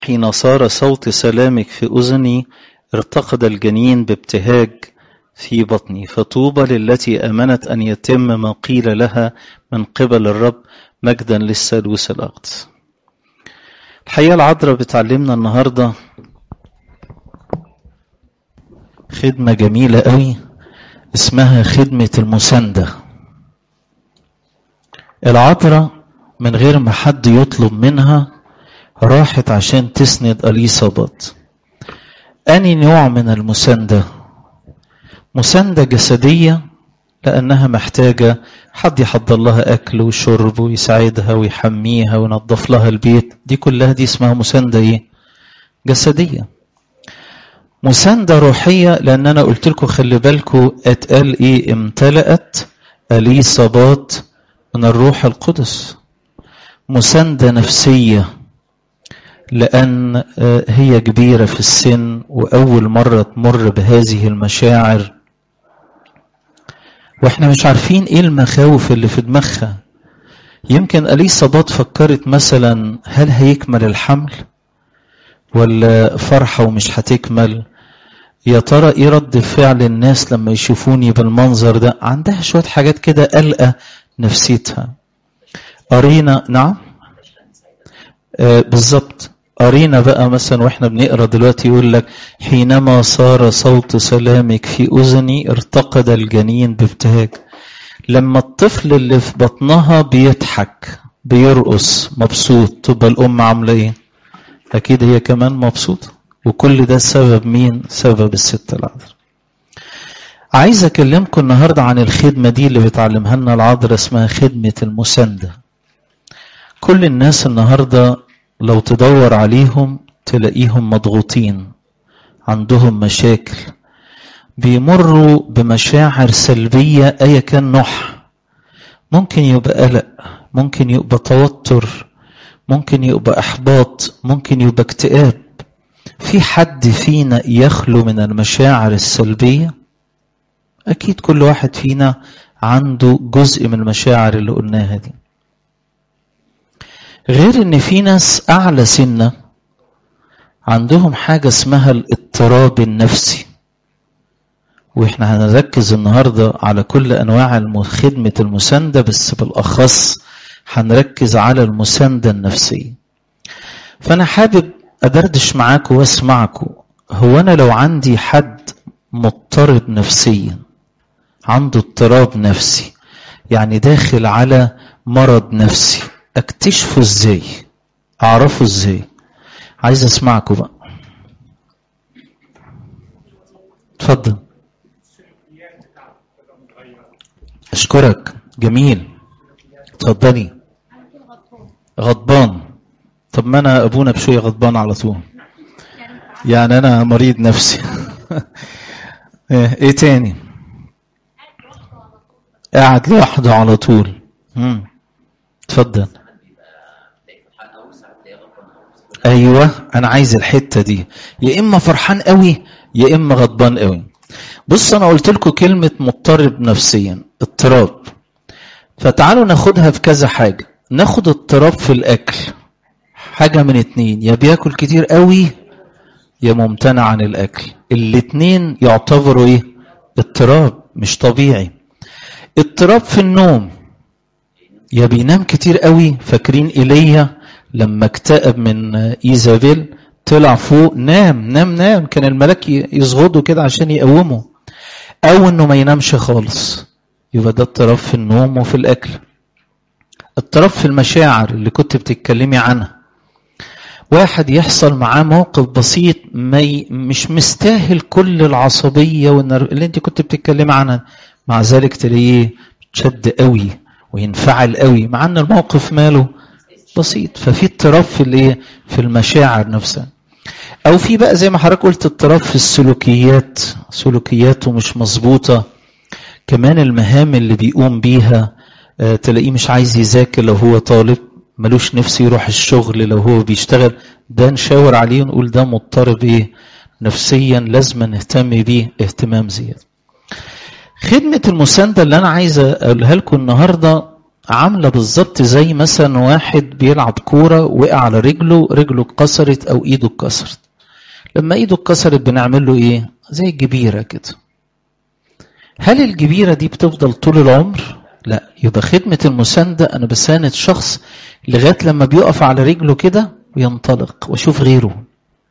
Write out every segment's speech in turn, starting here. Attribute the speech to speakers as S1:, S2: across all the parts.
S1: حين صار صوت سلامك في أذني ارتقد الجنين بابتهاج في بطني فطوبى للتي امنت ان يتم ما قيل لها من قبل الرب مجدا للثالوث الاقدس الحقيقه العذراء بتعلمنا النهارده خدمه جميله قوي اسمها خدمه المسانده العذراء من غير ما حد يطلب منها راحت عشان تسند اليصابات اني نوع من المسانده مساندة جسدية لأنها محتاجة حد يحضر لها أكل وشرب ويساعدها ويحميها وينظف لها البيت دي كلها دي اسمها مساندة إيه؟ جسدية مساندة روحية لأن أنا قلت لكم خلي بالكم اتقال إيه امتلأت أليصابات من الروح القدس مساندة نفسية لأن هي كبيرة في السن وأول مرة تمر بهذه المشاعر واحنا مش عارفين ايه المخاوف اللي في دماغها يمكن اليصابات فكرت مثلا هل هيكمل الحمل ولا فرحة ومش هتكمل يا ترى ايه رد فعل الناس لما يشوفوني بالمنظر ده عندها شوية حاجات كده قلقة نفسيتها قرينا نعم آه بالظبط قرينا بقى مثلا واحنا بنقرا دلوقتي يقول لك حينما صار صوت سلامك في اذني ارتقد الجنين بابتهاج لما الطفل اللي في بطنها بيضحك بيرقص مبسوط تبقى الام عامله ايه اكيد هي كمان مبسوطه وكل ده سبب مين سبب الست العذراء عايز اكلمكم النهارده عن الخدمه دي اللي بتعلمها لنا العذراء اسمها خدمه المسانده كل الناس النهارده لو تدور عليهم تلاقيهم مضغوطين عندهم مشاكل بيمروا بمشاعر سلبية أيا كان نوعها ممكن يبقى قلق ممكن يبقى توتر ممكن يبقى إحباط ممكن يبقى اكتئاب في حد فينا يخلو من المشاعر السلبية أكيد كل واحد فينا عنده جزء من المشاعر اللي قلناها دي غير ان في ناس اعلى سنه عندهم حاجه اسمها الاضطراب النفسي واحنا هنركز النهارده على كل انواع خدمه المسانده بس بالاخص هنركز على المسانده النفسيه فانا حابب ادردش معاكم واسمعكم هو انا لو عندي حد مضطرب نفسيا عنده اضطراب نفسي يعني داخل على مرض نفسي اكتشفه ازاي اعرفه ازاي عايز اسمعكم بقى اتفضل اشكرك جميل اتفضلي غضبان طب ما انا ابونا بشويه غضبان على طول يعني انا مريض نفسي ايه تاني قاعد لوحده على طول امم اتفضل ايوه انا عايز الحته دي يا اما فرحان قوي يا اما غضبان قوي بص انا قلت لكم كلمه مضطرب نفسيا اضطراب فتعالوا ناخدها في كذا حاجه ناخد اضطراب في الاكل حاجه من اتنين يا بياكل كتير قوي يا ممتنع عن الاكل الاتنين يعتبروا ايه اضطراب مش طبيعي اضطراب في النوم يا بينام كتير قوي فاكرين ايليا لما اكتئب من ايزابيل طلع فوق نام نام نام كان الملاك يصغده كده عشان يقومه او انه ما ينامش خالص يبقى ده اضطراب في النوم وفي الاكل اضطراب في المشاعر اللي كنت بتتكلمي عنها واحد يحصل معاه موقف بسيط ما ي... مش مستاهل كل العصبيه والنر... اللي انت كنت بتتكلمي عنها مع ذلك تلاقيه شد قوي وينفعل قوي مع ان الموقف ماله بسيط ففي اضطراب في الايه في المشاعر نفسها او في بقى زي ما حضرتك قلت اضطراب في السلوكيات سلوكياته مش مظبوطه كمان المهام اللي بيقوم بيها آه تلاقيه مش عايز يذاكر لو هو طالب ملوش نفس يروح الشغل لو هو بيشتغل ده نشاور عليه ونقول ده مضطرب ايه نفسيا لازم نهتم بيه اهتمام زياده خدمة المساندة اللي أنا عايز أقولها لكم النهاردة عامله بالظبط زي مثلا واحد بيلعب كوره وقع على رجله رجله اتكسرت او ايده اتكسرت لما ايده اتكسرت بنعمل له ايه زي الجبيره كده هل الجبيره دي بتفضل طول العمر لا يبقى خدمه المسانده انا بساند شخص لغايه لما بيقف على رجله كده وينطلق واشوف غيره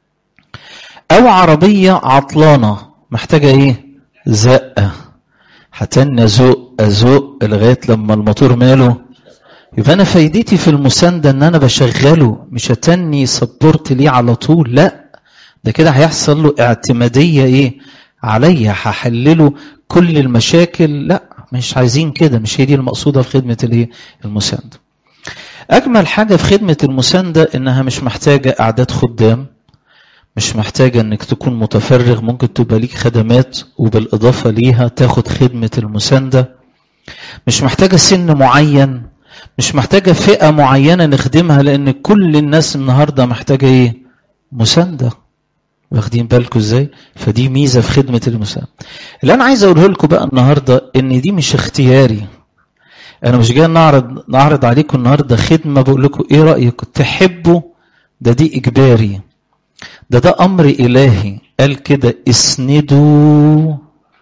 S1: او عربيه عطلانه محتاجه ايه زقه هتني ازق ازق لغايه لما الموتور ماله يبقى انا فايدتي في المسانده ان انا بشغله مش هتني سبورت ليه على طول لا ده كده هيحصل له اعتماديه ايه عليا هحلله كل المشاكل لا مش عايزين كده مش هي دي المقصوده في خدمه الايه المسانده اجمل حاجه في خدمه المسانده انها مش محتاجه اعداد خدام مش محتاجة انك تكون متفرغ ممكن تبقى ليك خدمات وبالإضافة ليها تاخد خدمة المساندة مش محتاجة سن معين مش محتاجة فئة معينة نخدمها لأن كل الناس النهاردة محتاجة إيه؟ مساندة واخدين بالكم ازاي؟ فدي ميزة في خدمة المساندة. اللي أنا عايز أقوله لكم بقى النهاردة إن دي مش اختياري. أنا مش جاي نعرض نعرض عليكم النهاردة خدمة بقول لكم إيه رأيكم؟ تحبوا ده دي إجباري. ده ده امر الهي قال كده اسندوا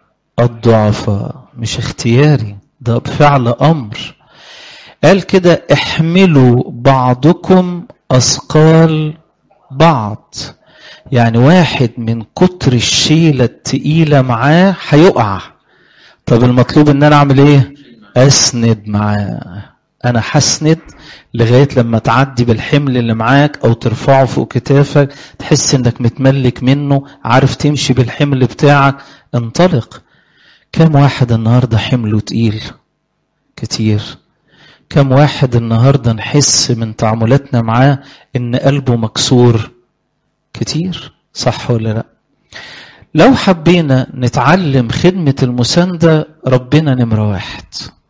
S1: الضعفاء مش اختياري ده بفعل امر قال كده احملوا بعضكم اثقال بعض يعني واحد من كتر الشيله التقيله معاه هيقع طب المطلوب ان انا اعمل ايه اسند معاه انا هسند لغايه لما تعدي بالحمل اللي معاك او ترفعه فوق كتافك تحس انك متملك منه عارف تمشي بالحمل بتاعك انطلق كم واحد النهارده حمله تقيل كتير كم واحد النهارده نحس من تعاملاتنا معاه ان قلبه مكسور كتير صح ولا لا لو حبينا نتعلم خدمة المساندة ربنا نمرة واحد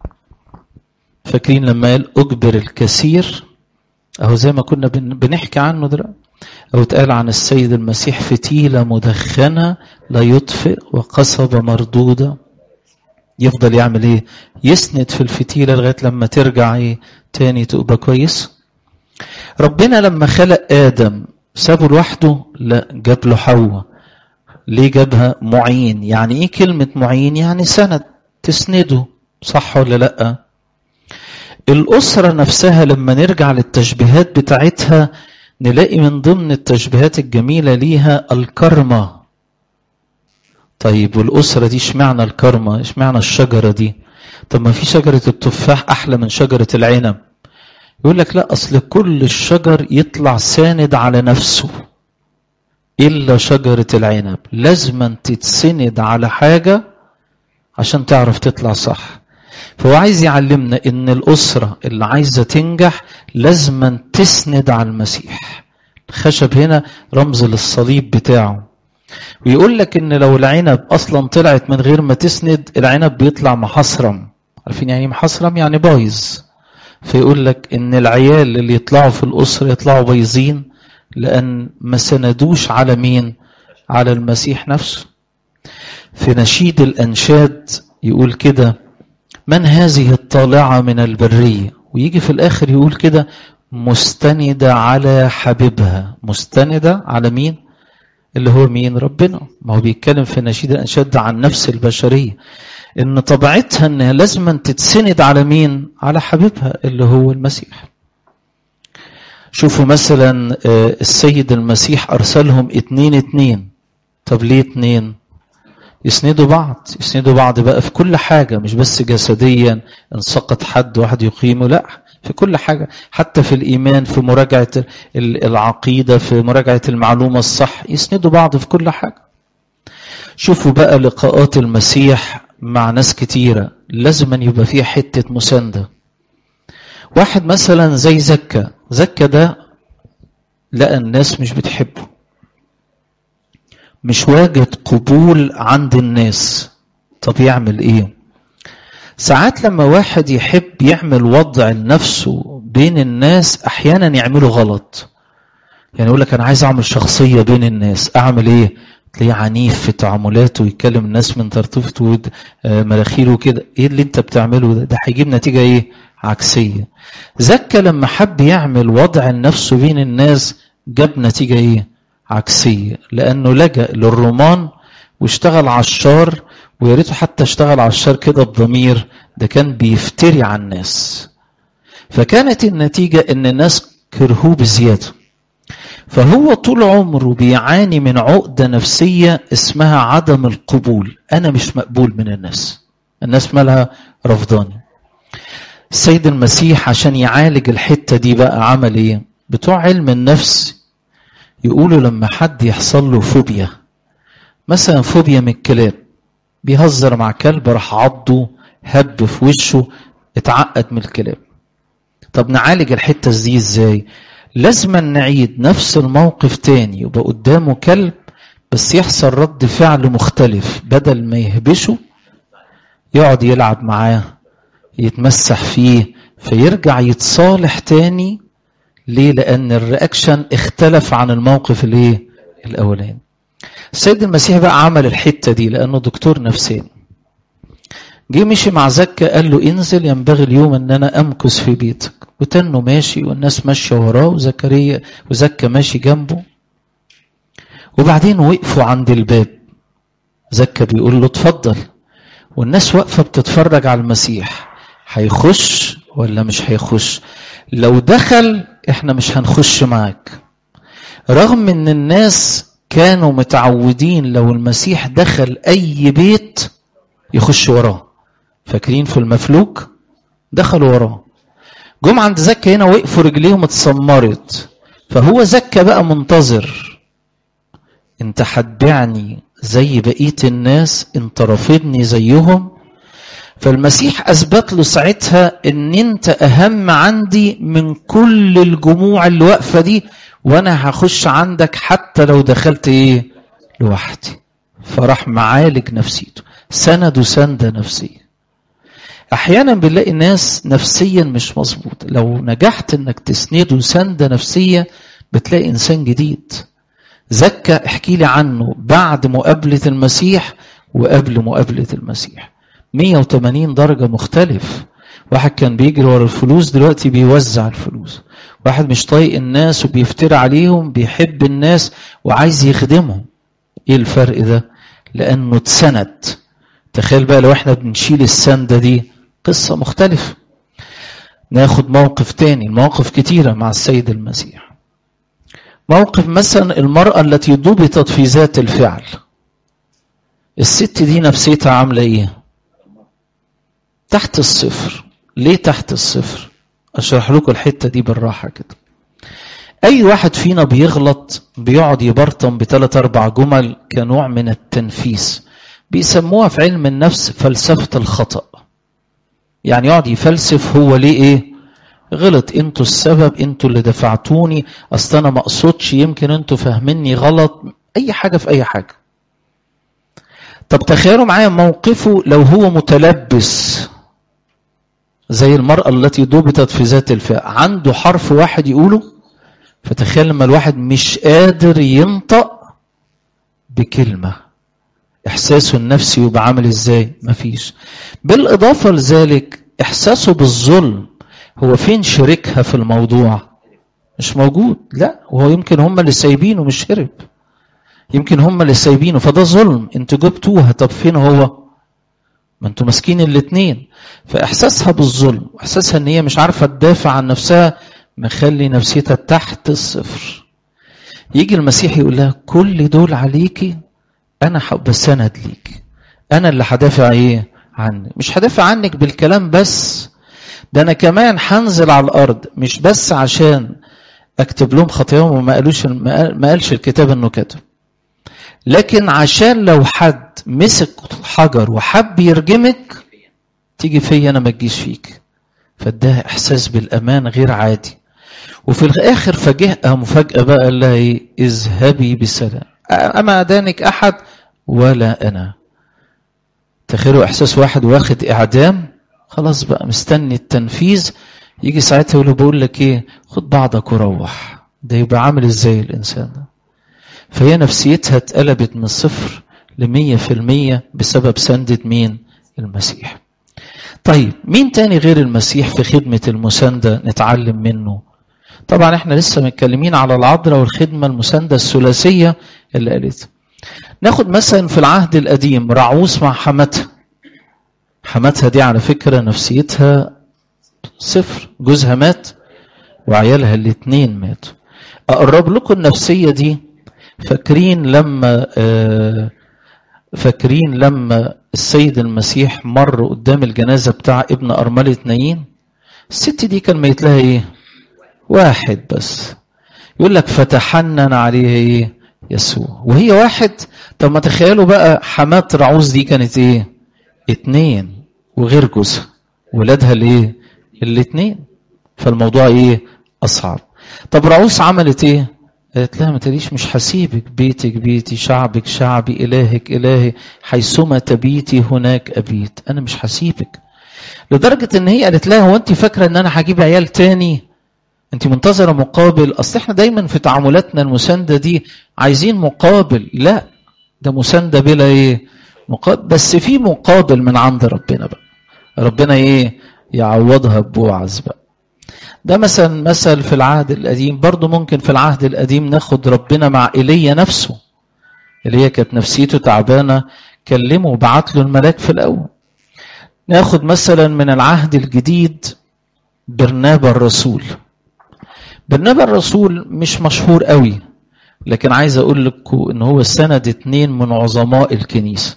S1: فاكرين لما قال أجبر الكثير أهو زي ما كنا بنحكي عنه دلوقتي أو اتقال عن السيد المسيح فتيلة مدخنة لا يطفئ وقصبة مردودة يفضل يعمل ايه يسند في الفتيلة لغاية لما ترجع ايه تاني تبقى كويس ربنا لما خلق آدم سابه لوحده لا جاب له حواء ليه جابها معين يعني ايه كلمة معين يعني سند تسنده صح ولا لأ الأسرة نفسها لما نرجع للتشبيهات بتاعتها نلاقي من ضمن التشبيهات الجميلة ليها الكرمة طيب والأسرة دي اشمعنى الكرمة اشمعنى الشجرة دي طب ما في شجرة التفاح أحلى من شجرة العنب يقول لك لا أصل كل الشجر يطلع ساند على نفسه إلا شجرة العنب لازما تتسند على حاجة عشان تعرف تطلع صح فهو عايز يعلمنا ان الاسره اللي عايزه تنجح لازما تسند على المسيح الخشب هنا رمز للصليب بتاعه ويقول لك ان لو العنب اصلا طلعت من غير ما تسند العنب بيطلع محصرم عارفين يعني محصرم يعني بايظ فيقول لك ان العيال اللي يطلعوا في الاسره يطلعوا بايظين لان ما سندوش على مين على المسيح نفسه في نشيد الانشاد يقول كده من هذه الطالعة من البرية ويجي في الآخر يقول كده مستندة على حبيبها مستندة على مين اللي هو مين ربنا ما هو بيتكلم في نشيد الأنشاد عن نفس البشرية إن طبيعتها إنها لازم تتسند على مين على حبيبها اللي هو المسيح شوفوا مثلا السيد المسيح أرسلهم اتنين اتنين طب ليه اتنين يسندوا بعض يسندوا بعض بقى في كل حاجة مش بس جسديا ان سقط حد واحد يقيمه لا في كل حاجة حتى في الإيمان في مراجعة العقيدة في مراجعة المعلومة الصح يسندوا بعض في كل حاجة شوفوا بقى لقاءات المسيح مع ناس كتيرة لازم يبقى فيها حتة مساندة واحد مثلا زي زكا زكا ده لقى الناس مش بتحبه مش واجد قبول عند الناس طب يعمل ايه ساعات لما واحد يحب يعمل وضع لنفسه بين الناس احيانا يعمله غلط يعني يقول لك انا عايز اعمل شخصيه بين الناس اعمل ايه تلاقيه عنيف في تعاملاته ويكلم الناس من طرطفة مراخيره كده ايه اللي انت بتعمله ده ده هيجيب نتيجة ايه عكسية زكى لما حب يعمل وضع لنفسه بين الناس جاب نتيجة ايه عكسية لانه لجأ للرومان واشتغل عشار ويا ريته حتى اشتغل عشار كده بضمير ده كان بيفتري على الناس فكانت النتيجة ان الناس كرهوه بزيادة فهو طول عمره بيعاني من عقدة نفسية اسمها عدم القبول أنا مش مقبول من الناس الناس مالها رفضاني السيد المسيح عشان يعالج الحتة دي بقى عمل ايه بتوع علم النفس يقولوا لما حد يحصل له فوبيا مثلا فوبيا من الكلاب بيهزر مع كلب راح عضه هب في وشه اتعقد من الكلاب طب نعالج الحتة دي ازاي لازم نعيد نفس الموقف تاني يبقى قدامه كلب بس يحصل رد فعل مختلف بدل ما يهبشه يقعد يلعب معاه يتمسح فيه فيرجع يتصالح تاني ليه لان الرياكشن اختلف عن الموقف الايه الاولاني السيد المسيح بقى عمل الحته دي لانه دكتور نفساني جه مشي مع زكا قال له انزل ينبغي اليوم ان انا امكث في بيتك وتنه ماشي والناس ماشيه وراه وزكريا وزكا ماشي جنبه وبعدين وقفوا عند الباب زكا بيقول له اتفضل والناس واقفه بتتفرج على المسيح هيخش ولا مش هيخش لو دخل احنا مش هنخش معاك رغم ان الناس كانوا متعودين لو المسيح دخل اي بيت يخش وراه فاكرين في المفلوج دخلوا وراه جم عند زكا هنا وقفوا رجليهم اتسمرت فهو زكا بقى منتظر انت هتبيعني زي بقيه الناس انت رافضني زيهم فالمسيح اثبت له ساعتها ان انت اهم عندي من كل الجموع اللي واقفه دي وانا هخش عندك حتى لو دخلت ايه لوحدي فراح معالج نفسيته سند سندة نفسية احيانا بنلاقي ناس نفسيا مش مظبوط لو نجحت انك تسنده سندة نفسية بتلاقي انسان جديد زكى احكي لي عنه بعد مقابلة المسيح وقبل مقابلة المسيح 180 درجة مختلف واحد كان بيجري ورا الفلوس دلوقتي بيوزع الفلوس واحد مش طايق الناس وبيفتري عليهم بيحب الناس وعايز يخدمهم ايه الفرق ده لانه اتسند تخيل بقى لو احنا بنشيل السندة دي قصة مختلفة ناخد موقف تاني المواقف كتيرة مع السيد المسيح موقف مثلا المرأة التي ضبطت في ذات الفعل الست دي نفسيتها عاملة ايه تحت الصفر ليه تحت الصفر اشرح لكم الحتة دي بالراحة كده اي واحد فينا بيغلط بيقعد يبرطم بثلاث اربع جمل كنوع من التنفيس بيسموها في علم النفس فلسفة الخطأ يعني يقعد يفلسف هو ليه ايه غلط انتوا السبب انتوا اللي دفعتوني اصل انا ما اقصدش يمكن انتوا فاهميني غلط اي حاجة في اي حاجة طب تخيلوا معايا موقفه لو هو متلبس زي المرأة التي ضبطت في ذات الفعل عنده حرف واحد يقوله فتخيل لما الواحد مش قادر ينطق بكلمة إحساسه النفسي يبقى عامل إزاي؟ مفيش بالإضافة لذلك إحساسه بالظلم هو فين شريكها في الموضوع؟ مش موجود لا وهو يمكن هم اللي سايبينه مش هرب يمكن هم اللي سايبينه فده ظلم انتوا جبتوها طب فين هو؟ ما انتوا ماسكين الاتنين فاحساسها بالظلم واحساسها ان هي مش عارفه تدافع عن نفسها مخلي نفسيتها تحت الصفر يجي المسيح يقول لها كل دول عليكي انا هبقى سند ليك انا اللي هدافع ايه عنك مش هدافع عنك بالكلام بس ده انا كمان هنزل على الارض مش بس عشان اكتب لهم خطاياهم وما قالوش ما قالش الكتاب انه كتب لكن عشان لو حد مسك حجر وحب يرجمك تيجي فيا انا ما تجيش فيك فاداها احساس بالامان غير عادي وفي الاخر فاجئها مفاجاه بقى قال لها ايه اذهبي بسلام اما ادانك احد ولا انا تخيلوا احساس واحد واخد اعدام خلاص بقى مستني التنفيذ يجي ساعتها يقول له بقول لك ايه خد بعضك وروح ده يبقى عامل ازاي الانسان ده فهي نفسيتها اتقلبت من صفر لمية في المية بسبب سندة مين المسيح طيب مين تاني غير المسيح في خدمة المساندة نتعلم منه طبعا احنا لسه متكلمين على العذراء والخدمة المساندة الثلاثية اللي قالتها ناخد مثلا في العهد القديم رعوس مع حماتها حماتها دي على فكرة نفسيتها صفر جوزها مات وعيالها الاتنين ماتوا أقرب لكم النفسية دي فاكرين لما فاكرين لما السيد المسيح مر قدام الجنازة بتاع ابن أرملة نايين الست دي كان ميت لها ايه واحد بس يقول لك فتحنن عليه ايه يسوع وهي واحد طب ما تخيلوا بقى حمات رعوز دي كانت ايه اتنين وغير جوزها ولادها الايه الاتنين فالموضوع ايه اصعب طب رعوس عملت ايه قالت لها ما تقوليش مش هسيبك بيتك بيتي شعبك شعبي الهك الهي حيثما تبيتي هناك ابيت انا مش هسيبك لدرجه ان هي قالت لها هو انت فاكره ان انا هجيب عيال تاني انت منتظره مقابل اصل احنا دايما في تعاملاتنا المسانده دي عايزين مقابل لا ده مسانده بلا ايه مقابل بس في مقابل من عند ربنا بقى ربنا ايه يعوضها ببوعز بقى ده مثلا مثل في العهد القديم برضه ممكن في العهد القديم ناخد ربنا مع ايليا نفسه ايليا كانت نفسيته تعبانه كلمه وبعت له الملاك في الاول ناخد مثلا من العهد الجديد برنابا الرسول برنابا الرسول مش مشهور قوي لكن عايز اقول لكم ان هو سند اتنين من عظماء الكنيسه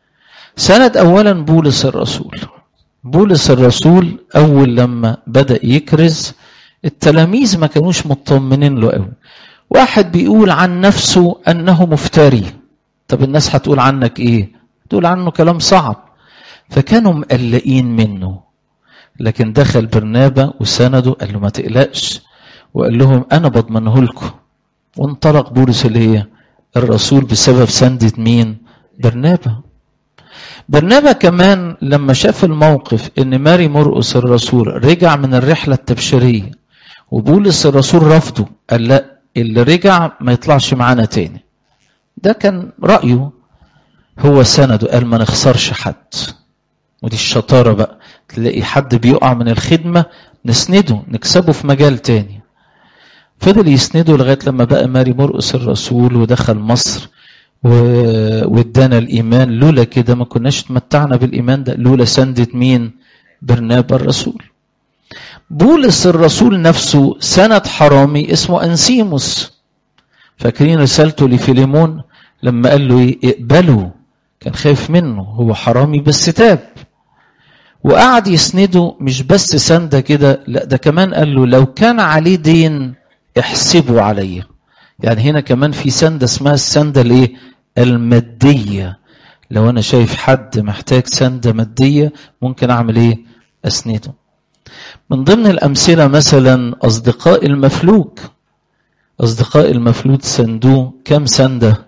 S1: سند اولا بولس الرسول بولس الرسول اول لما بدا يكرز التلاميذ ما كانوش مطمنين له قوي واحد بيقول عن نفسه انه مفتري طب الناس هتقول عنك ايه تقول عنه كلام صعب فكانوا مقلقين منه لكن دخل برنابا وسنده قال له ما تقلقش وقال لهم انا بضمنه لكم وانطلق بولس اللي هي الرسول بسبب سندة مين برنابا برنابا كمان لما شاف الموقف ان ماري مرقس الرسول رجع من الرحله التبشيريه وبولس الرسول رفضه قال لا اللي رجع ما يطلعش معانا تاني ده كان رايه هو سنده قال ما نخسرش حد ودي الشطاره بقى تلاقي حد بيقع من الخدمه نسنده نكسبه في مجال تاني فضل يسنده لغايه لما بقى ماري مرقس الرسول ودخل مصر وادانا الايمان لولا كده ما كناش تمتعنا بالايمان ده لولا سندة مين برنابا الرسول بولس الرسول نفسه سند حرامي اسمه انسيموس فاكرين رسالته لفيليمون لما قال له ايه اقبله كان خايف منه هو حرامي بس تاب وقعد يسنده مش بس سنده كده لا ده كمان قال له لو كان عليه دين احسبه عليا يعني هنا كمان في سنده اسمها السنده الايه الماديه لو انا شايف حد محتاج سنده ماديه ممكن اعمل ايه اسنده من ضمن الامثله مثلا اصدقاء المفلوج اصدقاء المفلوج سندوه كم سنده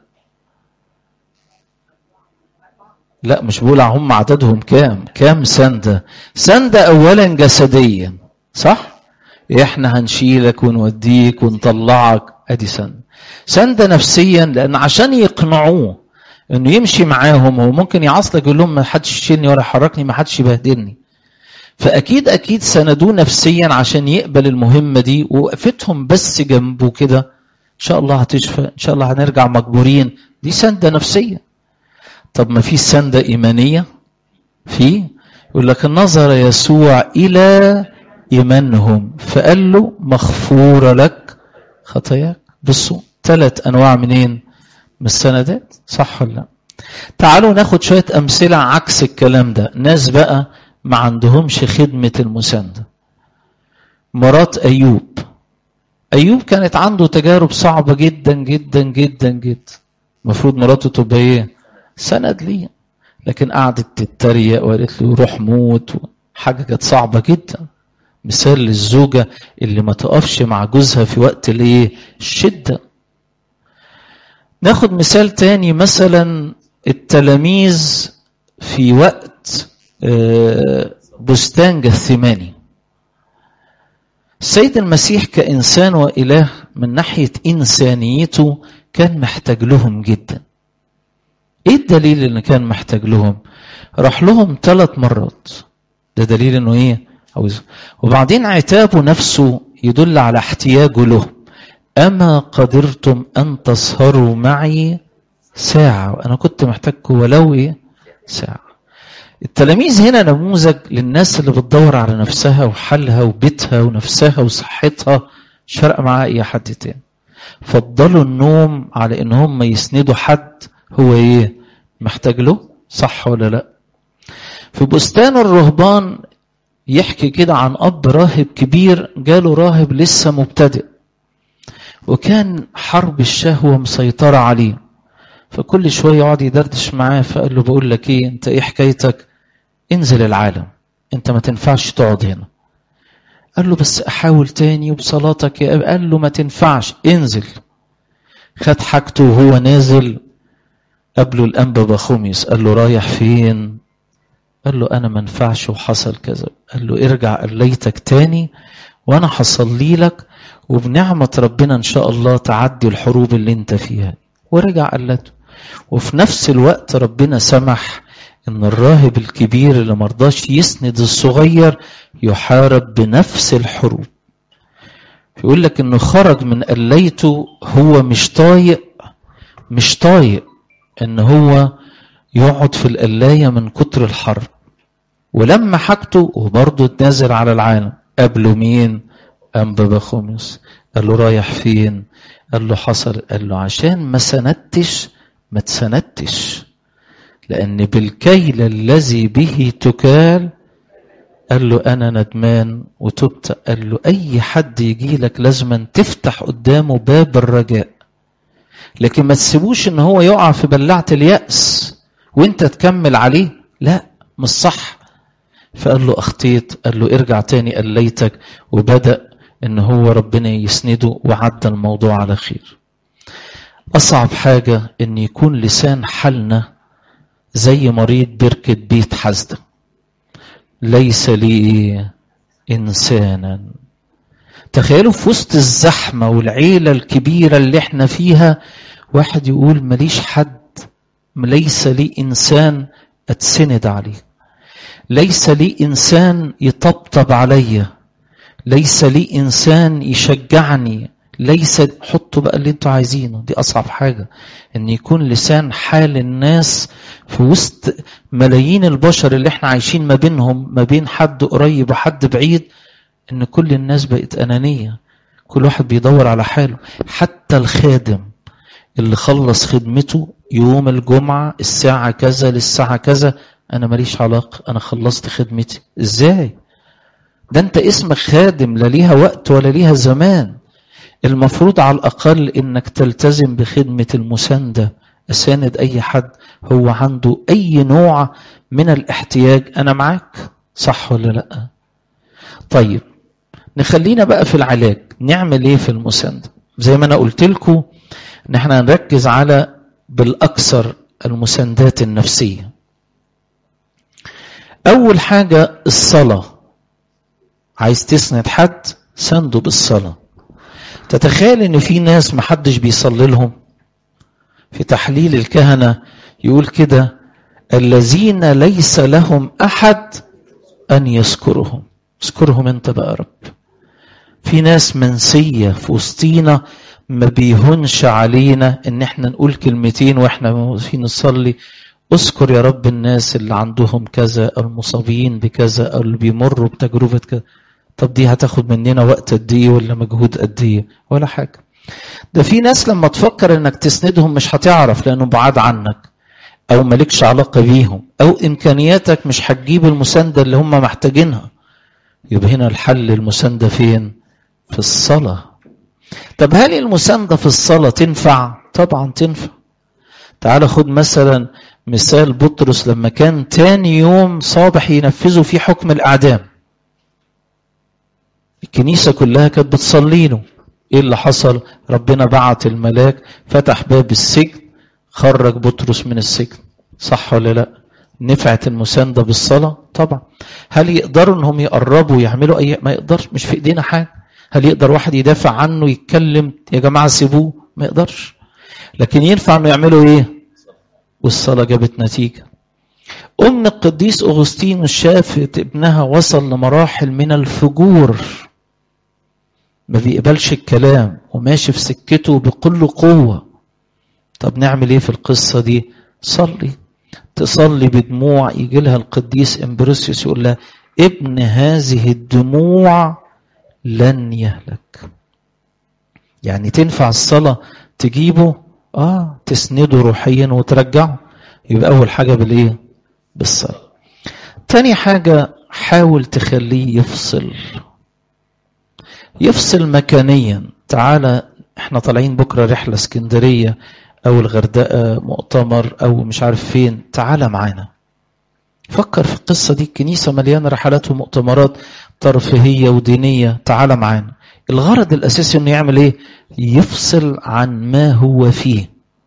S1: لا مش بقول هم عددهم كام كام سنده سنده اولا جسديا صح احنا هنشيلك ونوديك ونطلعك ادي سنده سنده نفسيا لان عشان يقنعوه انه يمشي معاهم هو ممكن يعصلك يقول لهم ما حدش يشيلني ولا يحركني ما حدش يبهدلني فاكيد اكيد سندوه نفسيا عشان يقبل المهمه دي ووقفتهم بس جنبه كده ان شاء الله هتشفى ان شاء الله هنرجع مجبورين دي سنده نفسيه طب ما في سنده ايمانيه في يقول لك نظر يسوع الى ايمانهم فقال له مغفوره لك خطاياك بصوا ثلاث انواع منين من السندات صح ولا لا تعالوا ناخد شويه امثله عكس الكلام ده ناس بقى ما عندهمش خدمه المسانده مرات ايوب ايوب كانت عنده تجارب صعبه جدا جدا جدا جدا المفروض مراته تبقى ايه سند ليه لكن قعدت تتريق وقالت له روح موت حاجه كانت صعبه جدا مثال للزوجه اللي ما تقفش مع جوزها في وقت الايه الشده ناخد مثال تاني مثلا التلاميذ في وقت بستان جثماني السيد المسيح كإنسان وإله من ناحية إنسانيته كان محتاج لهم جدا ايه الدليل ان كان محتاج لهم راح لهم ثلاث مرات ده دليل انه ايه عاوز وبعدين عتابه نفسه يدل على احتياجه له اما قدرتم ان تسهروا معي ساعه انا كنت محتاجكم ولو ايه ساعه التلاميذ هنا نموذج للناس اللي بتدور على نفسها وحالها وبيتها ونفسها وصحتها مش فارقه معاها اي حد تاني فضلوا النوم على ان هم يسندوا حد هو ايه محتاج له صح ولا لا في بستان الرهبان يحكي كده عن اب راهب كبير جاله راهب لسه مبتدئ وكان حرب الشهوه مسيطره عليه فكل شويه يقعد يدردش معاه فقال له بقول لك ايه انت ايه حكايتك انزل العالم انت ما تنفعش تقعد هنا قال له بس احاول تاني وبصلاتك يا أبي. قال له ما تنفعش انزل خد حاجته وهو نازل قابله الانبا بخوميس قال له رايح فين قال له انا ما ينفعش وحصل كذا قال له ارجع قليتك تاني وانا هصلي لك وبنعمة ربنا ان شاء الله تعدي الحروب اللي انت فيها ورجع قلته وفي نفس الوقت ربنا سمح ان الراهب الكبير اللي مرضاش يسند الصغير يحارب بنفس الحروب يقول لك انه خرج من قليته هو مش طايق مش طايق ان هو يقعد في القلاية من كتر الحرب ولما حاجته وبرضه اتنازل على العالم قبله مين أنبا بخوميوس قال له رايح فين قال له حصل قال له عشان ما سندتش ما تسندتش لأن بالكيل الذي به تكال قال له أنا ندمان وتبت قال له أي حد يجي لك لازما تفتح قدامه باب الرجاء لكن ما تسيبوش ان هو يقع في بلعة اليأس وانت تكمل عليه لا مش صح فقال له اخطيت قال له ارجع تاني قليتك وبدأ ان هو ربنا يسنده وعدى الموضوع على خير اصعب حاجة ان يكون لسان حالنا زي مريض بركة بيت حزدة ليس لي انسانا تخيلوا في وسط الزحمة والعيلة الكبيرة اللي احنا فيها واحد يقول ماليش حد ليس لي إنسان أتسند عليه ليس لي إنسان يطبطب عليا ليس لي إنسان يشجعني ليس حطوا بقى اللي انتوا عايزينه دي أصعب حاجة إن يكون لسان حال الناس في وسط ملايين البشر اللي احنا عايشين ما بينهم ما بين حد قريب وحد بعيد ان كل الناس بقت انانيه كل واحد بيدور على حاله حتى الخادم اللي خلص خدمته يوم الجمعه الساعه كذا للساعه كذا انا ماليش علاقه انا خلصت خدمتي ازاي ده انت اسمك خادم لا ليها وقت ولا ليها زمان المفروض على الاقل انك تلتزم بخدمه المسانده اساند اي حد هو عنده اي نوع من الاحتياج انا معاك صح ولا لا طيب نخلينا بقى في العلاج نعمل ايه في المسانده زي ما انا قلت لكم ان احنا نركز على بالاكثر المساندات النفسيه اول حاجه الصلاه عايز تسند حد سنده بالصلاه تتخيل ان في ناس محدش بيصلي لهم في تحليل الكهنه يقول كده الذين ليس لهم احد ان يذكرهم اذكرهم انت بقى يا رب في ناس منسية في وسطينا ما بيهونش علينا ان احنا نقول كلمتين واحنا في نصلي اذكر يا رب الناس اللي عندهم كذا او المصابين بكذا او اللي بيمروا بتجربة كذا طب دي هتاخد مننا وقت قد ايه ولا مجهود قد ايه ولا حاجة ده في ناس لما تفكر انك تسندهم مش هتعرف لانه بعاد عنك او مالكش علاقة بيهم او امكانياتك مش هتجيب المساندة اللي هم محتاجينها يبقى هنا الحل المساندة فين في الصلاة طب هل المساندة في الصلاة تنفع طبعا تنفع تعال خد مثلا مثال بطرس لما كان تاني يوم صابح ينفذوا فيه حكم الأعدام الكنيسة كلها كانت بتصلي له ايه اللي حصل ربنا بعت الملاك فتح باب السجن خرج بطرس من السجن صح ولا لا نفعت المساندة بالصلاة طبعا هل يقدروا انهم يقربوا يعملوا اي ما يقدرش مش في ايدينا حاجة هل يقدر واحد يدافع عنه يتكلم يا جماعة سيبوه ما يقدرش لكن ينفع انه يعملوا ايه والصلاة جابت نتيجة أم القديس أغسطين شافت ابنها وصل لمراحل من الفجور ما بيقبلش الكلام وماشي في سكته بكل قوة طب نعمل ايه في القصة دي صلي تصلي بدموع يجي لها القديس امبروسيوس يقول لها ابن هذه الدموع لن يهلك يعني تنفع الصلاة تجيبه اه تسنده روحيا وترجعه يبقى اول حاجة بالايه بالصلاة تاني حاجة حاول تخليه يفصل يفصل مكانيا تعالى احنا طالعين بكرة رحلة اسكندرية او الغردقة مؤتمر او مش عارف فين تعالى معانا فكر في القصة دي الكنيسة مليانة رحلات ومؤتمرات ترفيهية ودينية تعالى معانا الغرض الأساسي إنه يعمل إيه؟ يفصل عن ما هو فيه.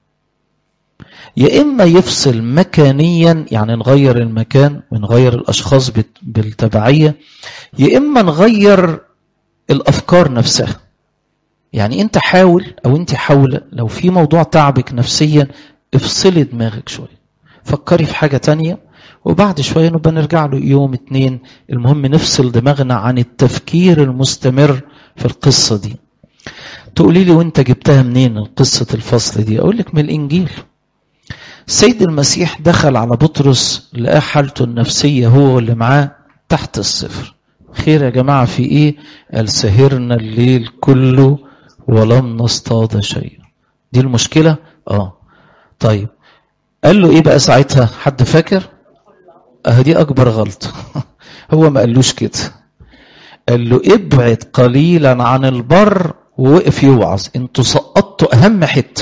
S1: يا إما يفصل مكانيا يعني نغير المكان ونغير الأشخاص بالتبعية يا إما نغير الأفكار نفسها. يعني أنت حاول أو أنت حاول لو في موضوع تعبك نفسيا افصلي دماغك شوية. فكري في حاجة تانية وبعد شوية نبقى نرجع له يوم اتنين المهم نفصل دماغنا عن التفكير المستمر في القصة دي تقولي لي وانت جبتها منين قصة الفصل دي اقول لك من الانجيل السيد المسيح دخل على بطرس لقى حالته النفسية هو واللي معاه تحت الصفر خير يا جماعة في ايه قال سهرنا الليل كله ولم نصطاد شيئا دي المشكلة اه طيب قال له ايه بقى ساعتها حد فاكر اه دي اكبر غلطة هو ما قالوش كده قال له ابعد قليلا عن البر ووقف يوعظ انتوا سقطتوا اهم حته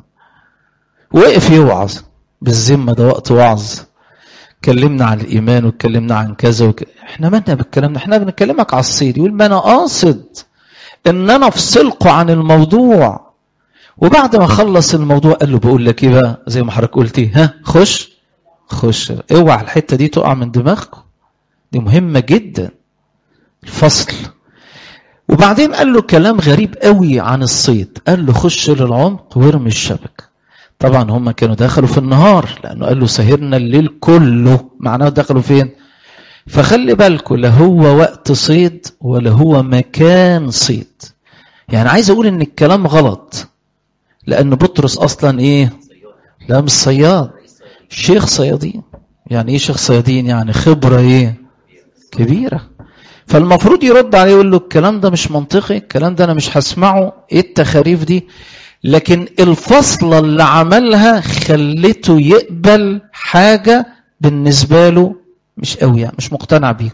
S1: وقف يوعظ بالذمه ده وقت وعظ اتكلمنا عن الايمان واتكلمنا عن كذا وك... احنا مالنا بالكلام ده احنا بنكلمك على الصيد يقول ما انا قاصد ان انا افصلكوا عن الموضوع وبعد ما خلص الموضوع قال له بقول لك ايه بقى زي ما حضرتك قلتي ها خش خش اوعى الحته دي تقع من دماغكم دي مهمه جدا الفصل وبعدين قال له كلام غريب قوي عن الصيد قال له خش للعمق وارمي الشبكه طبعا هم كانوا دخلوا في النهار لانه قال له سهرنا الليل كله معناه دخلوا فين فخلي بالكم لا هو وقت صيد ولا هو مكان صيد يعني عايز اقول ان الكلام غلط لان بطرس اصلا ايه لا مش صياد شيخ صيادين يعني ايه شيخ صيادين يعني خبره ايه كبيره فالمفروض يرد عليه يقول له الكلام ده مش منطقي الكلام ده انا مش هسمعه ايه التخاريف دي لكن الفصلة اللي عملها خلته يقبل حاجة بالنسبة له مش قوي يعني مش مقتنع بيها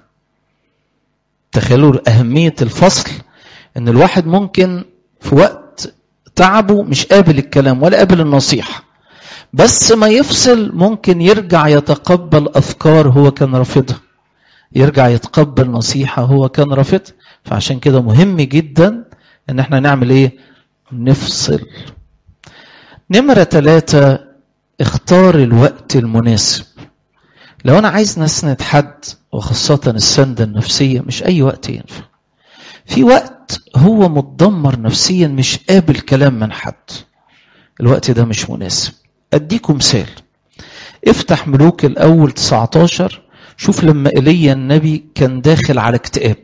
S1: تخيلوا أهمية الفصل إن الواحد ممكن في وقت تعبه مش قابل الكلام ولا قابل النصيحة بس ما يفصل ممكن يرجع يتقبل أفكار هو كان رافضها يرجع يتقبل نصيحة هو كان رافضها فعشان كده مهم جدا ان احنا نعمل ايه نفصل نمرة ثلاثة اختار الوقت المناسب لو انا عايز نسند حد وخاصة السندة النفسية مش اي وقت ينفع في وقت هو متدمر نفسيا مش قابل كلام من حد الوقت ده مش مناسب اديكم مثال افتح ملوك الاول 19 شوف لما ايليا النبي كان داخل على اكتئاب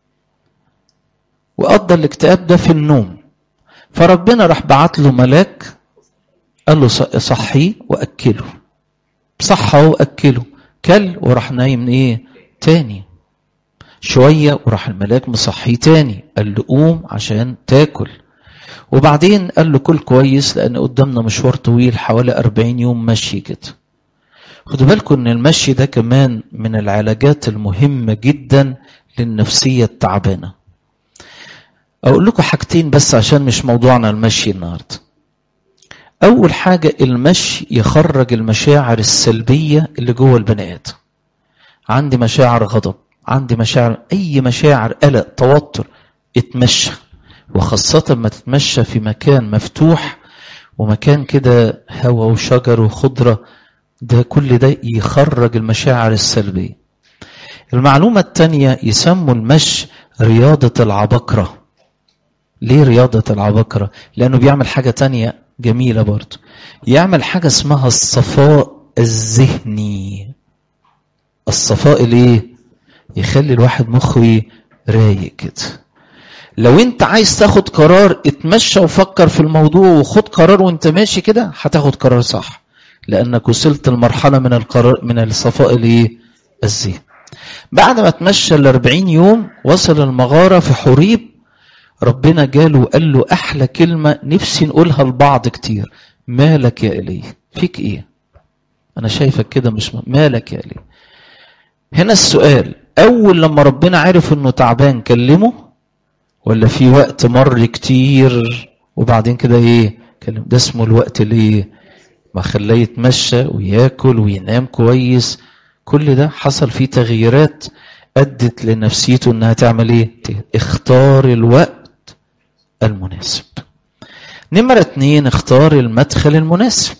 S1: وقضى الاكتئاب ده في النوم فربنا راح بعت له ملاك قال له صحيه واكله صحه واكله كل وراح نايم ايه تاني شويه وراح الملاك مصحيه تاني قال له قوم عشان تاكل وبعدين قال له كل كويس لان قدامنا مشوار طويل حوالي 40 يوم مشي كده خدوا بالكم ان المشي ده كمان من العلاجات المهمة جدا للنفسية التعبانة اقول لكم حاجتين بس عشان مش موضوعنا المشي النهاردة اول حاجة المشي يخرج المشاعر السلبية اللي جوه البني ادم عندي مشاعر غضب عندي مشاعر اي مشاعر قلق توتر اتمشى وخاصة ما تتمشى في مكان مفتوح ومكان كده هواء وشجر وخضره ده كل ده يخرج المشاعر السلبية المعلومة الثانية يسموا المشي رياضة العبقرة ليه رياضة العبقرة لأنه بيعمل حاجة تانية جميلة برضه يعمل حاجة اسمها الصفاء الذهني الصفاء الايه يخلي الواحد مخه رايق كده لو انت عايز تاخد قرار اتمشى وفكر في الموضوع وخد قرار وانت ماشي كده هتاخد قرار صح لانك وصلت لمرحله من القرار من الصفاء الايه الذهن بعد ما تمشى ال 40 يوم وصل المغاره في حريب ربنا جاله وقال له احلى كلمه نفسي نقولها لبعض كتير مالك يا الي فيك ايه انا شايفك كده مش م... مالك يا الي هنا السؤال اول لما ربنا عرف انه تعبان كلمه ولا في وقت مر كتير وبعدين كده ايه كلم ده اسمه الوقت اللي ما خلاه يتمشى وياكل وينام كويس كل ده حصل فيه تغييرات ادت لنفسيته انها تعمل ايه اختار الوقت المناسب نمرة اتنين اختار المدخل المناسب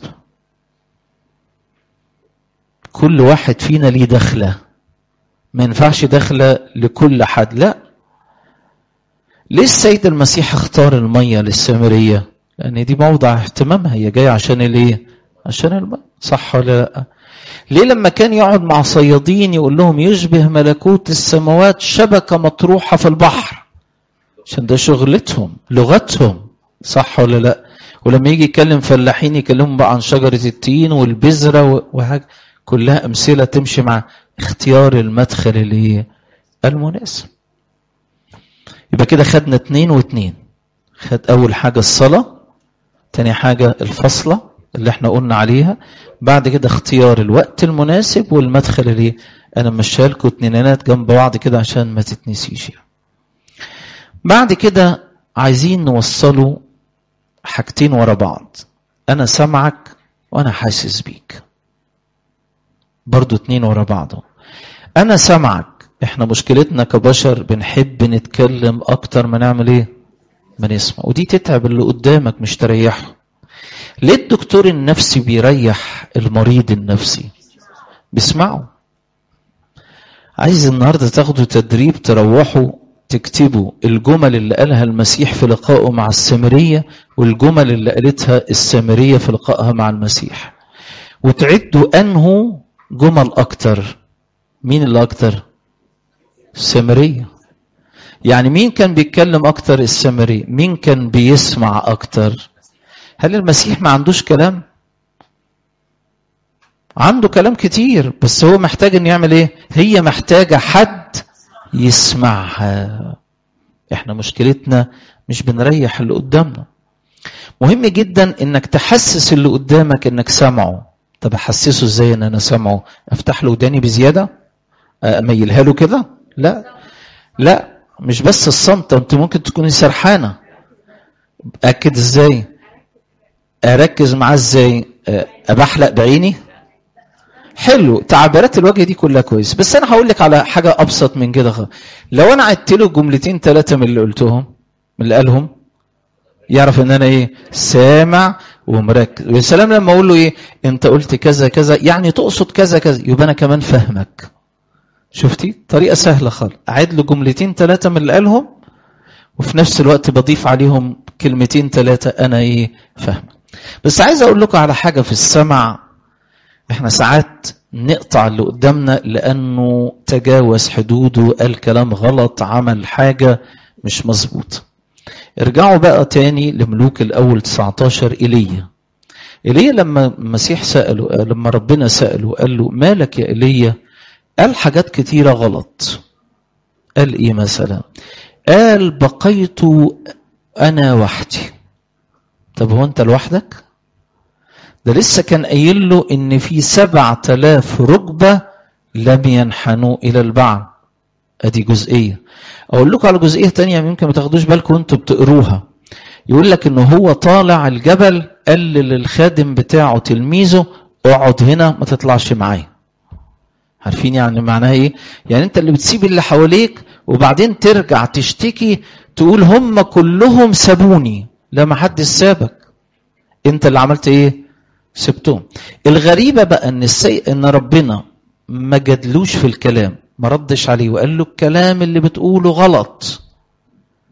S1: كل واحد فينا ليه دخلة ما ينفعش دخلة لكل حد لا ليه السيد المسيح اختار المية للسامرية لان دي موضع اهتمامها هي جاية عشان الايه عشان الماء صح ولا لا ليه لما كان يقعد مع صيادين يقول لهم يشبه ملكوت السماوات شبكة مطروحة في البحر عشان ده شغلتهم لغتهم صح ولا لا ولما يجي يكلم فلاحين يكلمهم بقى عن شجرة التين والبذرة وحاجة كلها أمثلة تمشي مع اختيار المدخل اللي المناسب يبقى كده خدنا اتنين واتنين خد أول حاجة الصلاة تاني حاجة الفصلة اللي احنا قلنا عليها بعد كده اختيار الوقت المناسب والمدخل اللي انا مشيها لكم اتنينات جنب بعض كده عشان ما تتنسيش يعني. بعد كده عايزين نوصلوا حاجتين ورا بعض انا سامعك وانا حاسس بيك برضو اتنين ورا بعض انا سامعك احنا مشكلتنا كبشر بنحب نتكلم اكتر ما نعمل ايه ما نسمع ودي تتعب اللي قدامك مش تريحه ليه الدكتور النفسي بيريح المريض النفسي بيسمعه عايز النهارده تاخدوا تدريب تروحوا تكتبوا الجمل اللي قالها المسيح في لقائه مع السامريه والجمل اللي قالتها السامريه في لقائها مع المسيح وتعدوا انه جمل اكتر مين اللي اكتر السامريه يعني مين كان بيتكلم اكتر السامريه مين كان بيسمع اكتر هل المسيح ما عندوش كلام عنده كلام كتير بس هو محتاج ان يعمل ايه هي محتاجه حد يسمعها احنا مشكلتنا مش بنريح اللي قدامنا مهم جدا انك تحسس اللي قدامك انك سامعه طب احسسه ازاي ان انا سامعه افتح له وداني بزياده اميلها له كده لا لا مش بس الصمت انت ممكن تكوني سرحانه اكد ازاي اركز معاه ازاي ابحلق بعيني حلو تعبيرات الوجه دي كلها كويس بس انا هقول لك على حاجه ابسط من كده لو انا عدت له جملتين ثلاثه من اللي قلتهم من اللي قالهم يعرف ان انا ايه سامع ومركز ويا سلام لما اقول له ايه انت قلت كذا كذا يعني تقصد كذا كذا يبقى انا كمان فاهمك شفتي طريقه سهله خالص اعيد له جملتين ثلاثه من اللي قالهم وفي نفس الوقت بضيف عليهم كلمتين ثلاثه انا ايه فاهمك بس عايز اقول لكم على حاجه في السمع احنا ساعات نقطع اللي قدامنا لانه تجاوز حدوده قال كلام غلط عمل حاجه مش مظبوط ارجعوا بقى تاني لملوك الاول 19 ايليا ايليا لما المسيح ساله لما ربنا ساله قال له مالك يا ايليا قال حاجات كتيره غلط قال ايه مثلا قال بقيت انا وحدي طب هو انت لوحدك ده لسه كان قايل له ان في سبعة آلاف ركبة لم ينحنوا الى البعل ادي جزئية اقول لكم على جزئية تانية يمكن ما تاخدوش بالكم وانتوا بتقروها يقول لك ان هو طالع الجبل قال للخادم بتاعه تلميذه اقعد هنا ما تطلعش معايا عارفين يعني معناها ايه يعني انت اللي بتسيب اللي حواليك وبعدين ترجع تشتكي تقول هم كلهم سابوني لا ما حدش سابك انت اللي عملت ايه سبتهم الغريبة بقى ان السي... ان ربنا ما جدلوش في الكلام ما ردش عليه وقال له الكلام اللي بتقوله غلط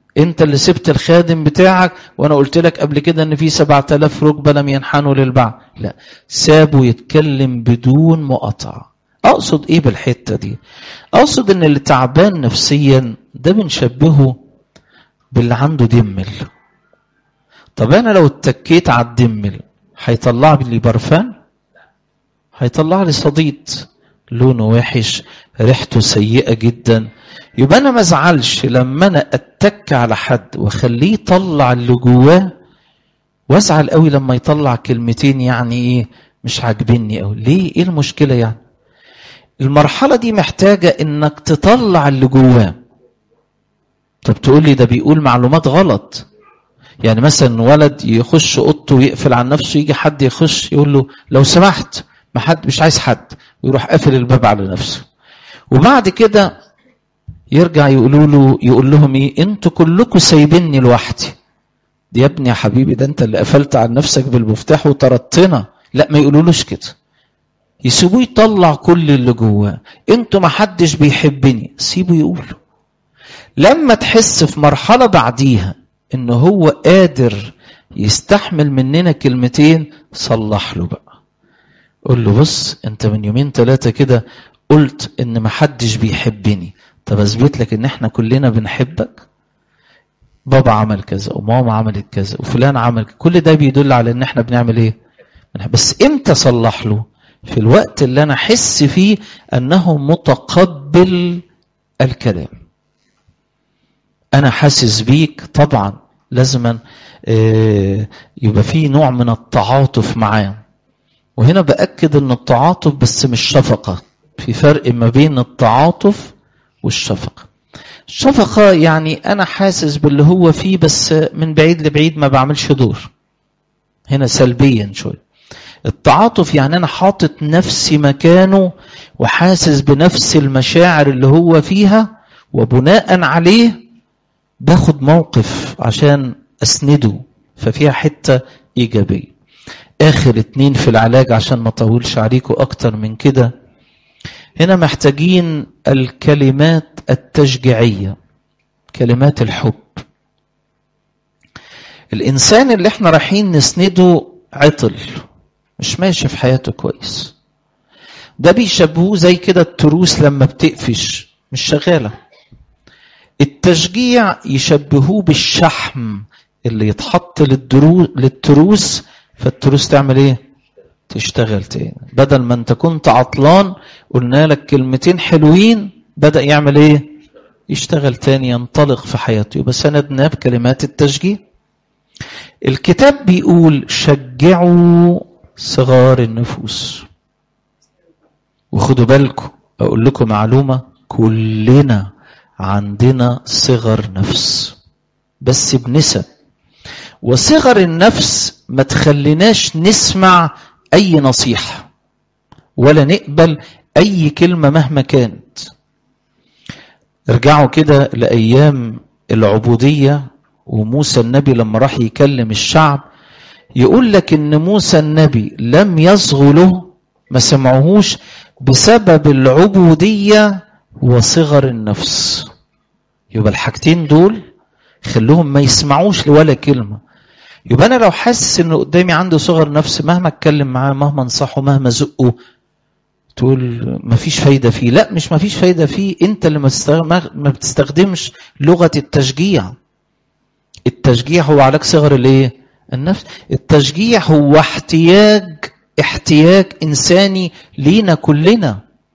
S1: انت اللي سبت الخادم بتاعك وانا قلت لك قبل كده ان في سبعة آلاف ركبة لم ينحنوا للبعض لا سابه يتكلم بدون مقاطعة اقصد ايه بالحتة دي اقصد ان اللي تعبان نفسيا ده بنشبهه باللي عنده دمل طب انا لو اتكيت على الدمل هيطلع لي برفان هيطلع لي صديد لونه وحش ريحته سيئة جدا يبقى انا ما ازعلش لما انا اتك على حد واخليه يطلع اللي جواه وازعل قوي لما يطلع كلمتين يعني ايه مش عاجبني قوي ليه ايه المشكله يعني المرحله دي محتاجه انك تطلع اللي جواه طب تقول لي ده بيقول معلومات غلط يعني مثلا ولد يخش اوضته ويقفل عن نفسه يجي حد يخش يقول له لو سمحت ما حد مش عايز حد ويروح قافل الباب على نفسه وبعد كده يرجع يقولوا له يقول لهم ايه انتوا كلكم سايبيني لوحدي يا ابني يا حبيبي ده انت اللي قفلت عن نفسك بالمفتاح وطردتنا لا ما يقولولوش كده يسيبوه يطلع كل اللي جواه انتوا ما حدش بيحبني سيبه يقول لما تحس في مرحله بعديها ان هو قادر يستحمل مننا كلمتين صلح له بقى قول له بص انت من يومين ثلاثه كده قلت ان ما حدش بيحبني طب اثبت لك ان احنا كلنا بنحبك بابا عمل كذا وماما عملت كذا وفلان عمل كذا. كل ده بيدل على ان احنا بنعمل ايه بس امتى صلح له في الوقت اللي انا احس فيه انه متقبل الكلام انا حاسس بيك طبعا لازما يبقى في نوع من التعاطف معاه وهنا باكد ان التعاطف بس مش شفقه في فرق ما بين التعاطف والشفقه الشفقه يعني انا حاسس باللي هو فيه بس من بعيد لبعيد ما بعملش دور هنا سلبيا شويه التعاطف يعني انا حاطط نفسي مكانه وحاسس بنفس المشاعر اللي هو فيها وبناء عليه باخد موقف عشان اسنده ففيها حته ايجابيه اخر اتنين في العلاج عشان ما اطولش عليكم اكتر من كده هنا محتاجين الكلمات التشجيعيه كلمات الحب الانسان اللي احنا رايحين نسنده عطل مش ماشي في حياته كويس ده بيشبهوه زي كده التروس لما بتقفش مش شغاله التشجيع يشبهوه بالشحم اللي يتحط للتروس فالتروس تعمل ايه تشتغل تاني بدل ما انت كنت عطلان قلنا لك كلمتين حلوين بدأ يعمل ايه يشتغل تاني ينطلق في حياته يبقى سندناه بكلمات التشجيع الكتاب بيقول شجعوا صغار النفوس وخدوا بالكم اقول لكم معلومه كلنا عندنا صغر نفس بس بنسب وصغر النفس ما تخليناش نسمع اي نصيحه ولا نقبل اي كلمه مهما كانت ارجعوا كده لايام العبوديه وموسى النبي لما راح يكلم الشعب يقول لك ان موسى النبي لم يصغوا له ما سمعوهوش بسبب العبوديه وصغر النفس يبقى الحاجتين دول خلوهم ما يسمعوش ولا كلمه يبقى انا لو حاسس ان قدامي عنده صغر نفس مهما اتكلم معاه مهما انصحه مهما زقه تقول ما فيش فايده فيه لا مش ما فيش فايده فيه انت اللي ما بتستخدمش لغه التشجيع التشجيع هو علاج صغر الايه النفس التشجيع هو احتياج احتياج انساني لينا كلنا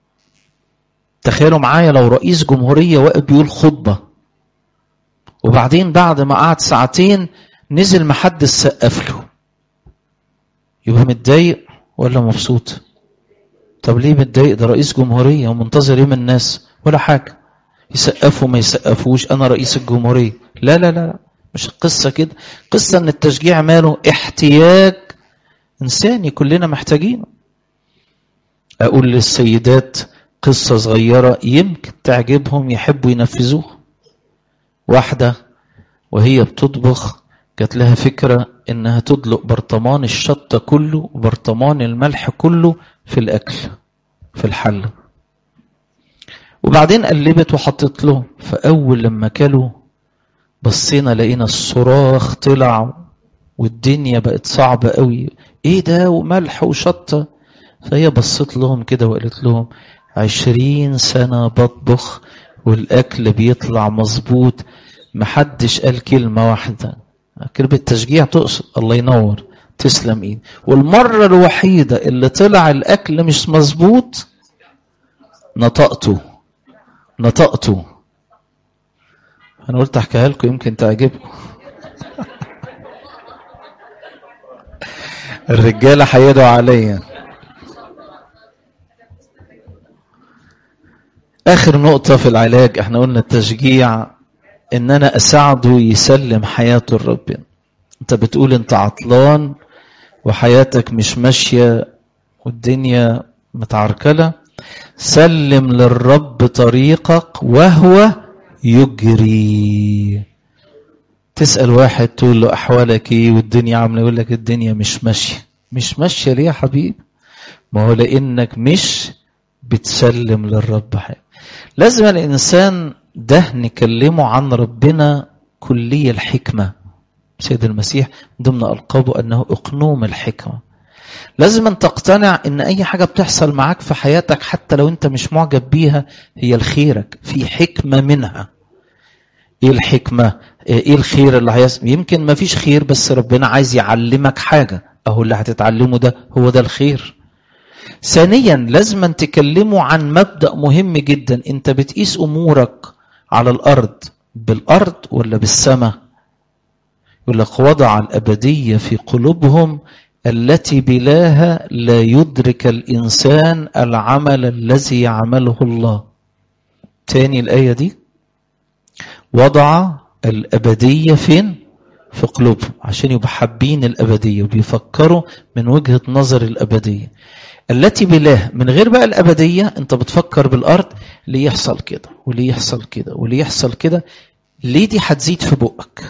S1: تخيلوا معايا لو رئيس جمهوريه واقف بيقول خطبه وبعدين بعد ما قعد ساعتين نزل محدش سقف له يبقى متضايق ولا مبسوط طب ليه متضايق ده رئيس جمهورية ومنتظر ايه من الناس ولا حاجة يسقفوا ما يسقفوش انا رئيس الجمهورية لا لا لا مش قصة كده قصة ان التشجيع ماله احتياج انساني كلنا محتاجينه اقول للسيدات قصة صغيرة يمكن تعجبهم يحبوا ينفذوها واحدة وهي بتطبخ جات لها فكرة إنها تدلق برطمان الشطة كله وبرطمان الملح كله في الأكل في الحلة وبعدين قلبت وحطت له فأول لما كلوا بصينا لقينا الصراخ طلع والدنيا بقت صعبة قوي ايه ده وملح وشطة فهي بصت لهم كده وقالت لهم عشرين سنة بطبخ والأكل بيطلع مظبوط محدش قال كلمة واحدة كلمة تشجيع تقصد الله ينور تسلم ايد والمرة الوحيدة اللي طلع الأكل مش مظبوط نطقته نطقته أنا قلت أحكيها لكم يمكن تعجبكم الرجالة هيدعوا عليا آخر نقطة في العلاج احنا قلنا التشجيع ان انا اساعده يسلم حياته لربنا انت بتقول انت عطلان وحياتك مش ماشية والدنيا متعركلة سلم للرب طريقك وهو يجري تسأل واحد تقول له أحوالك إيه والدنيا عاملة يقول لك الدنيا مش ماشية مش ماشية ليه يا حبيبي ما هو لأنك مش بتسلم للرب حاجة لازم الإنسان ده نكلمه عن ربنا كلية الحكمة سيد المسيح ضمن ألقابه أنه أقنوم الحكمة لازم أن تقتنع أن أي حاجة بتحصل معاك في حياتك حتى لو أنت مش معجب بيها هي لخيرك في حكمة منها ايه الحكمة ايه الخير اللي هيحصل يمكن ما فيش خير بس ربنا عايز يعلمك حاجة اهو اللي هتتعلمه ده هو ده الخير ثانيا لازم أن تكلموا عن مبدأ مهم جدا انت بتقيس امورك على الارض بالارض ولا بالسماء يقول لك وضع الابدية في قلوبهم التي بلاها لا يدرك الانسان العمل الذي يعمله الله تاني الايه دي وضع الأبدية فين؟ في قلوبهم عشان يبقوا حابين الأبدية وبيفكروا من وجهة نظر الأبدية التي بلاه من غير بقى الأبدية أنت بتفكر بالأرض ليه يحصل كده وليه يحصل كده وليه يحصل كده ليه دي هتزيد في بقك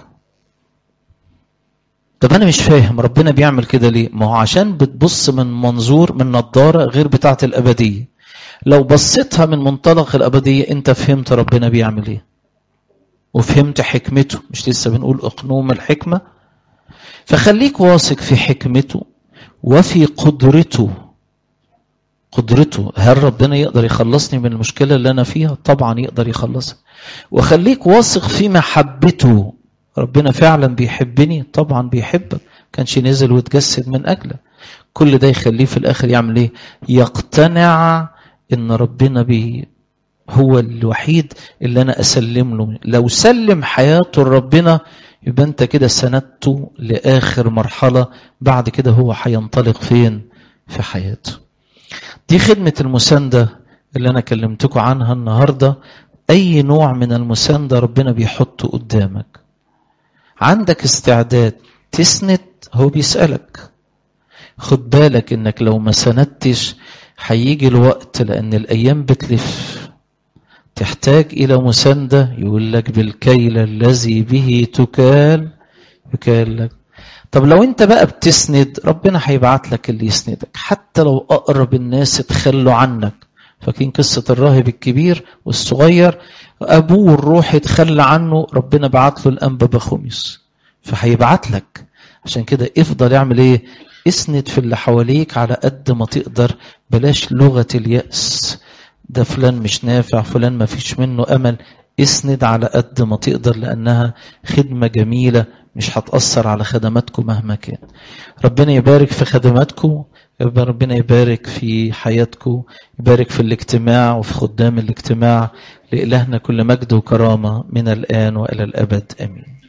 S1: طب أنا مش فاهم ربنا بيعمل كده ليه ما هو عشان بتبص من منظور من نظارة غير بتاعة الأبدية لو بصيتها من منطلق الأبدية أنت فهمت ربنا بيعمل إيه وفهمت حكمته مش لسه بنقول اقنوم الحكمة فخليك واثق في حكمته وفي قدرته قدرته هل ربنا يقدر يخلصني من المشكلة اللي أنا فيها طبعا يقدر يخلصها وخليك واثق في محبته ربنا فعلا بيحبني طبعا بيحبك كانش نزل وتجسد من أجلك كل ده يخليه في الآخر يعمل إيه يقتنع إن ربنا بي هو الوحيد اللي انا اسلم له لو سلم حياته لربنا يبقى انت كده سندته لاخر مرحله بعد كده هو هينطلق فين في حياته دي خدمه المسانده اللي انا كلمتكم عنها النهارده اي نوع من المسانده ربنا بيحطه قدامك عندك استعداد تسند هو بيسالك خد بالك انك لو ما سندتش هيجي الوقت لان الايام بتلف تحتاج إلى مساندة يقول لك بالكيل الذي به تكال يكال لك طب لو انت بقى بتسند ربنا هيبعت لك اللي يسندك حتى لو أقرب الناس اتخلوا عنك فاكرين قصة الراهب الكبير والصغير أبوه الروح اتخلى عنه ربنا بعت له الأنبا بخمس فهيبعت لك عشان كده افضل اعمل ايه اسند في اللي حواليك على قد ما تقدر بلاش لغة اليأس ده فلان مش نافع فلان ما فيش منه أمل اسند على قد ما تقدر لأنها خدمة جميلة مش هتأثر على خدماتكم مهما كان ربنا يبارك في خدماتكم ربنا يبارك في حياتكم يبارك في الاجتماع وفي خدام الاجتماع لإلهنا كل مجد وكرامة من الآن وإلى الأبد آمين